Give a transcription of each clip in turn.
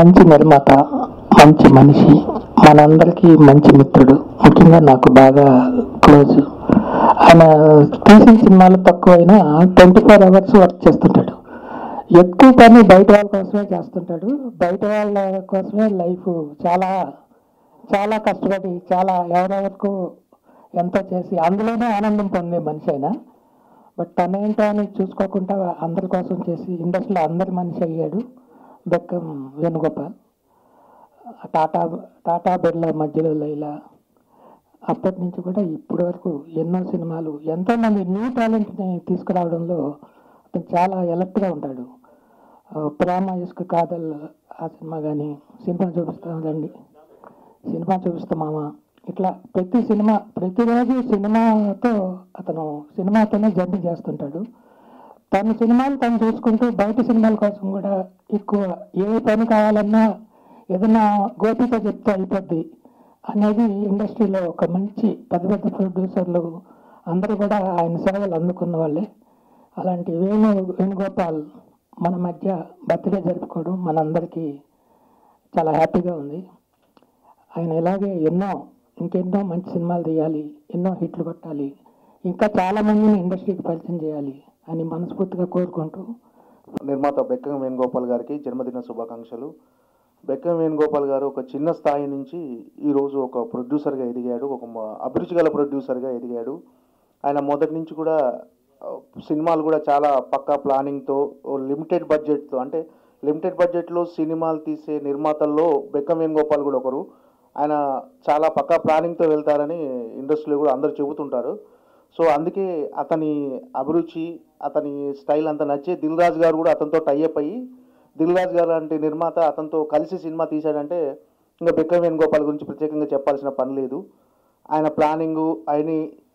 మంచి నిర్మాత మంచి మనిషి మనందరికీ మంచి మిత్రుడు ముఖ్యంగా నాకు బాగా క్లోజ్ ఆయన తీసిన సినిమాలు తక్కువైనా ట్వంటీ ఫోర్ అవర్స్ వర్క్ చేస్తుంటాడు ఎక్కువ పని బయట వాళ్ళ కోసమే చేస్తుంటాడు బయట వాళ్ళ కోసమే లైఫ్ చాలా చాలా కష్టపడి చాలా ఎవరెవరకు ఎంతో చేసి అందులోనే ఆనందం పొందే మనిషి అయినా బట్ తనేంటో అని చూసుకోకుండా అందరి కోసం చేసి ఇండస్ట్రీలో అందరి మనిషి అయ్యాడు బెక్కం వేణుగోపాల్ టాటా టాటా బిర్లా మధ్యలో లైలా అప్పటి నుంచి కూడా ఇప్పటి వరకు ఎన్నో సినిమాలు ఎంతోమంది న్యూ టాలెంట్ని తీసుకురావడంలో అతను చాలా ఎలర్ట్గా ఉంటాడు ఆ, ప్రేమ ఇసుక కాదల్ ఆ సినిమా కానీ సినిమా చూపిస్తామండి సినిమా చూపిస్తామామ ఇట్లా ప్రతి సినిమా ప్రతిరోజు సినిమాతో అతను సినిమాతోనే జర్నీ చేస్తుంటాడు తన సినిమాలు తను చూసుకుంటూ బయట సినిమాల కోసం కూడా ఎక్కువ ఏ పని కావాలన్నా ఏదైనా గోపితో చెప్తే అయిపోద్ది అనేది ఇండస్ట్రీలో ఒక మంచి పెద్ద పెద్ద ప్రొడ్యూసర్లు అందరూ కూడా ఆయన సేవలు అందుకున్న వాళ్ళే అలాంటి వేణు వేణుగోపాల్ మన మధ్య బర్త్డే జరుపుకోవడం మనందరికీ చాలా హ్యాపీగా ఉంది ఆయన ఇలాగే ఎన్నో ఇంకెన్నో మంచి సినిమాలు తీయాలి ఎన్నో హిట్లు కొట్టాలి ఇంకా చాలా మందిని ఇండస్ట్రీకి పరిచయం చేయాలి అని మనస్ఫూర్తిగా కోరుకుంటూ నిర్మాత బెక్కం వేణుగోపాల్ గారికి జన్మదిన శుభాకాంక్షలు బెక్కం వేణుగోపాల్ గారు ఒక చిన్న స్థాయి నుంచి ఈరోజు ఒక ప్రొడ్యూసర్గా ఎదిగాడు ఒక మ- అభిరుచి గల ప్రొడ్యూసర్గా ఎదిగాడు ఆయన మొదటి నుంచి కూడా ఆ, సినిమాలు కూడా చాలా పక్కా ప్లానింగ్తో లిమిటెడ్ బడ్జెట్తో అంటే లిమిటెడ్ బడ్జెట్లో సినిమాలు తీసే నిర్మాతల్లో బెక్కం వేణుగోపాల్ కూడా ఒకరు ఆయన చాలా పక్కా ప్లానింగ్తో వెళ్తారని ఇండస్ట్రీలో కూడా అందరూ చెబుతుంటారు సో అందుకే అతని అభిరుచి అతని స్టైల్ అంతా నచ్చి దిల్ రాజు గారు కూడా అతనితో టైఅప్ అయ్యి దిల్ రాజు గారు లాంటి నిర్మాత అతనితో కలిసి సినిమా తీశాడంటే ఇంకా బెక్కం వేణుగోపాల్ గురించి ప్రత్యేకంగా చెప్పాల్సిన పని లేదు ఆయన ప్లానింగు ఆయన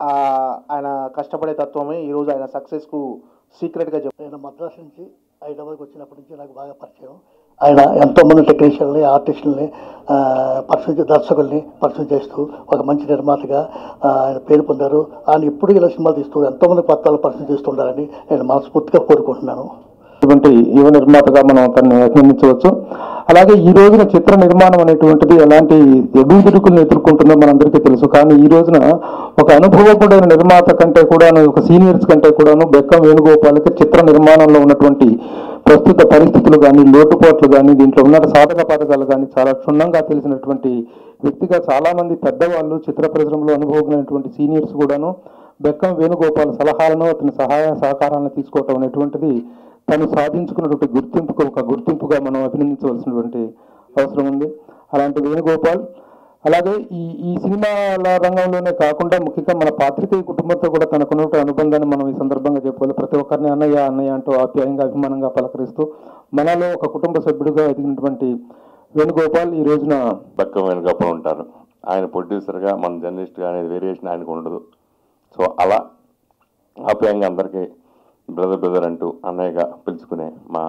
ఆయన కష్టపడే తత్వమే ఈరోజు ఆయన సక్సెస్కు సీక్రెట్గా చెప్ నేను మద్రాసు నుంచి హైదరాబాద్కి వచ్చినప్పటి నుంచి నాకు బాగా పరిచయం ఆయన ఎంతోమంది టెక్నీషియన్ని ఆర్టిస్టుల్ని పరిచయం చే- దర్శకుల్ని పరిచయం చేస్తూ ఒక మంచి నిర్మాతగా ఆ, ఆయన పేరు పొందారు ఆయన ఇప్పుడు ఇలా సినిమాలు తీస్తూ ఎంతోమంది కొత్త పరిచయం చేస్తుండాలని నేను మనస్ఫూర్తిగా కోరుకుంటున్నాను ఇటువంటి యువ నిర్మాతగా మనం అతన్ని అభినందించవచ్చు అలాగే ఈ రోజున చిత్ర నిర్మాణం అనేటువంటిది ఎలాంటి ఎదుగుదిరుకులను ఎదుర్కొంటుందో మనందరికీ తెలుసు కానీ ఈ రోజున ఒక అనుభవపడిన నిర్మాత కంటే కూడాను ఒక సీనియర్స్ కంటే కూడాను బెక్కం వేణుగోపాల్కి చిత్ర నిర్మాణంలో ఉన్నటువంటి ప్రస్తుత పరిస్థితులు కానీ లోటుపాట్లు కానీ దీంట్లో ఉన్న సాధక పథకాలు కానీ చాలా క్షుణ్ణంగా తెలిసినటువంటి వ్యక్తిగా చాలా మంది పెద్దవాళ్ళు చిత్ర పరిశ్రమలో అనుభవమైనటువంటి సీనియర్స్ కూడాను బెక్కం వేణుగోపాల్ సలహాలను అతని సహాయ సహకారాలను తీసుకోవటం అనేటువంటిది తను సాధించుకున్నటువంటి గుర్తింపుకు ఒక గుర్తింపుగా మనం అభినందించవలసినటువంటి అవసరం ఉంది అలాంటి వేణుగోపాల్ అలాగే ఈ ఈ సినిమాల రంగంలోనే కాకుండా ముఖ్యంగా మన పాత్రికేయ కుటుంబంతో కూడా తనకున్నటువంటి అనుబంధాన్ని మనం ఈ సందర్భంగా చెప్పుకోవాలి ప్రతి ఒక్కరిని అన్నయ్య అన్నయ్య అంటూ ఆప్యాయంగా అభిమానంగా పలకరిస్తూ మనలో ఒక కుటుంబ సభ్యుడిగా ఎదిగినటువంటి వేణుగోపాల్ ఈ రోజున బక్క వేణుగోపాల్ ఉంటారు ఆయన ప్రొడ్యూసర్గా మన జర్నలిస్ట్గా అనేది వేరియేషన్ ఆయనకు ఉండదు సో అలా ఆప్యాయంగా అందరికీ బ్రదర్ బ్రదర్ అంటూ అన్నయ్యగా పిలుచుకునే మా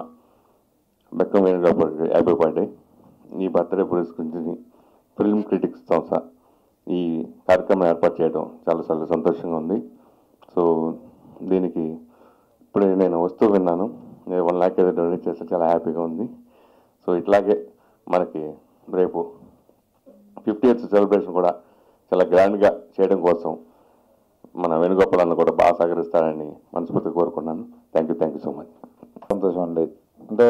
బెక్కం వేణుగోపాల్కి హ్యాపీ బర్త్డే ఈ బర్త్డే పురస్కరించి ఫిల్మ్ క్రిటిక్స్ సంస్థ ఈ కార్యక్రమం ఏర్పాటు చేయడం చాలా చాలా సంతోషంగా ఉంది సో దీనికి ఇప్పుడే నేను వస్తూ విన్నాను నేను వన్ ల్యాక్ ఏదో డొనేట్ చేస్తే చాలా హ్యాపీగా ఉంది సో ఇట్లాగే మనకి రేపు ఫిఫ్టీ ఇయర్స్ సెలబ్రేషన్ కూడా చాలా గ్రాండ్గా చేయడం కోసం మన వేణుగోపాల్ అన్న కూడా బాగా సహకరిస్తారని మనస్ఫూర్తిగా కోరుకున్నాను thank you thank you so much సంతోషం అండి అంటే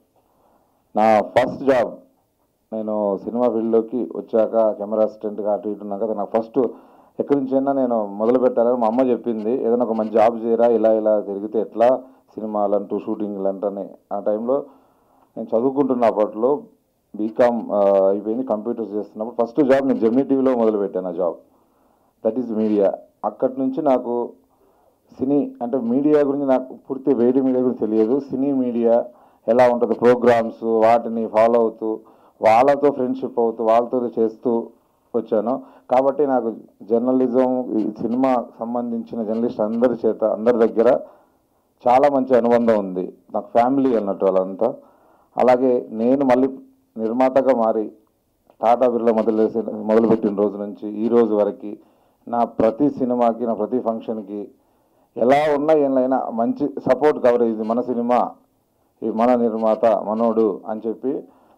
నా ఫస్ట్ జాబ్ నేను సినిమా ఫీల్డ్లోకి వచ్చాక కెమెరా అసిస్టెంట్గా అటు ఇటు ఉన్నాక నాకు ఫస్ట్ ఎక్కడి నుంచి అయినా నేను మొదలు పెట్టాలని మా అమ్మ చెప్పింది ఏదైనా ఒక మంచి జాబ్ చేయరా ఇలా ఇలా తిరిగితే ఎట్లా సినిమాలు అంటూ షూటింగ్లు అంటని ఆ టైంలో నేను చదువుకుంటున్న అప్పట్లో బీకామ్ అయిపోయింది కంప్యూటర్స్ చేస్తున్నప్పుడు ఫస్ట్ జాబ్ నేను జెమినీ టీవీలో మొదలు పెట్టాను ఆ జాబ్ దట్ ఈస్ మీడియా అక్కడి నుంచి నాకు సినీ అంటే మీడియా గురించి నాకు పూర్తి వేడి మీడియా గురించి తెలియదు సినీ మీడియా ఎలా ఉంటుంది ప్రోగ్రామ్స్ వాటిని ఫాలో అవుతూ వాళ్ళతో ఫ్రెండ్షిప్ అవుతూ వాళ్ళతో చేస్తూ వచ్చాను కాబట్టి నాకు జర్నలిజం ఈ సినిమా సంబంధించిన జర్నలిస్ట్ అందరి చేత అందరి దగ్గర చాలా మంచి అనుబంధం ఉంది నాకు ఫ్యామిలీ అన్నట్టు వాళ్ళంతా అలాగే నేను మళ్ళీ నిర్మాతగా మారి టాటా బిర్లా మొదలు మొదలుపెట్టిన రోజు నుంచి ఈ రోజు వరకు నా ప్రతి సినిమాకి నా ప్రతి ఫంక్షన్కి ఎలా ఉన్నా ఏమైనా మంచి సపోర్ట్ కవరేజ్ ఇది మన సినిమా ఇది మన నిర్మాత మనోడు అని చెప్పి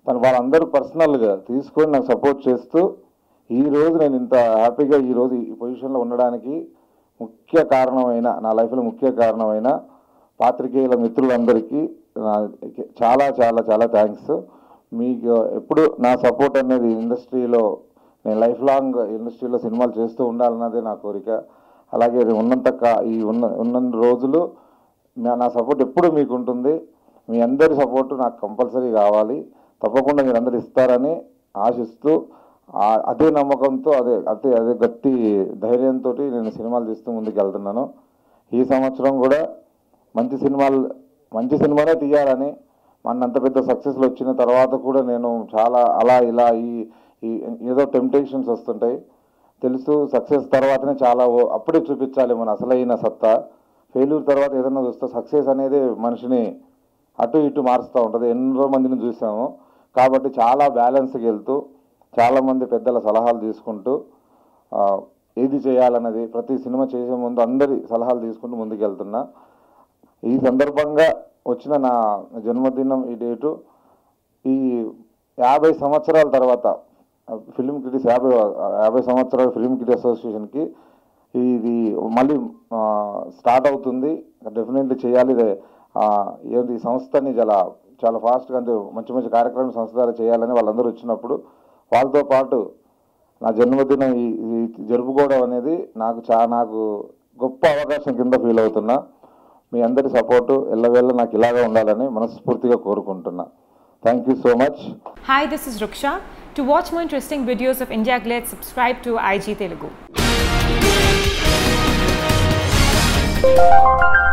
మరి వాళ్ళందరూ పర్సనల్గా తీసుకొని నాకు సపోర్ట్ చేస్తూ ఈ రోజు నేను ఇంత హ్యాపీగా ఈ రోజు ఈ పొజిషన్లో ఉండడానికి ముఖ్య కారణమైన నా లైఫ్లో ముఖ్య కారణమైన పాత్రికేయుల మిత్రులందరికీ నా చాలా చాలా చాలా థ్యాంక్స్ మీకు ఎప్పుడు నా సపోర్ట్ అనేది ఇండస్ట్రీలో నేను లైఫ్ లాంగ్ ఇండస్ట్రీలో సినిమాలు చేస్తూ ఉండాలన్నదే నా కోరిక అలాగే ఇది ఉన్నంత కా- ఈ ఉన్న ఉన్న రోజులు నా నా సపోర్ట్ ఎప్పుడు మీకు ఉంటుంది మీ అందరి సపోర్ట్ నాకు కంపల్సరీ కావాలి తప్పకుండా మీరు అందరు ఇస్తారని ఆశిస్తూ ఆ- అదే నమ్మకంతో అదే అదే అదే గట్టి ధైర్యంతో నేను సినిమాలు తీస్తూ ముందుకు వెళ్తున్నాను ఈ సంవత్సరం కూడా మంచి సినిమాలు మంచి సినిమానే తీయాలని మన అంత పెద్ద సక్సెస్లు వచ్చిన తర్వాత కూడా నేను చాలా అలా ఇలా ఈ ఈ ఏదో టెంప్టేషన్స్ వస్తుంటాయి తెలుసు సక్సెస్ తర్వాతనే చాలా ఓ- అప్పుడే చూపించాలి మన అసలైన సత్తా ఫెయిల్యూర్ తర్వాత ఏదైనా చూస్తే సక్సెస్ అనేది మనిషిని అటు ఇటు మారుస్తూ ఉంటుంది ఎన్నో మందిని చూసాము కాబట్టి చాలా బ్యాలెన్స్కి వెళ్తూ చాలామంది పెద్దల సలహాలు తీసుకుంటూ ఆ, ఏది చేయాలన్నది ప్రతి సినిమా చేసే ముందు అందరి సలహాలు తీసుకుంటూ ముందుకు వెళ్తున్నా ఈ సందర్భంగా వచ్చిన నా జన్మదినం ఈ డేటు ఈ యాభై సంవత్సరాల తర్వాత ఫిలిం క్రిటిక్స్ యాభై యాభై సంవత్సరాల ఫిలిం క్రిటిక్ అసోసియేషన్కి ఇది మళ్ళీ స్టార్ట్ అవుతుంది డెఫినెట్లీ చేయాలి ఇది ఆ, ఏంటి ఈ సంస్థని చాలా చాలా ఫాస్ట్గా అంటే మంచి మంచి కార్యక్రమం సంస్థ ద్వారా చేయాలని వాళ్ళందరూ వచ్చినప్పుడు వాళ్ళతో పాటు నా జన్మదినం ఈ ఈ జరుపుకోవడం అనేది నాకు చా నాకు గొప్ప అవకాశం కింద ఫీల్ అవుతున్నా మీ అందరి సపోర్టు ఎల్లవేళ్ళ నాకు ఇలాగే ఉండాలని మనస్ఫూర్తిగా కోరుకుంటున్నా thank you so much Hi, this is Ruksha. To watch more interesting videos of India Glitz, subscribe to IG Telugu.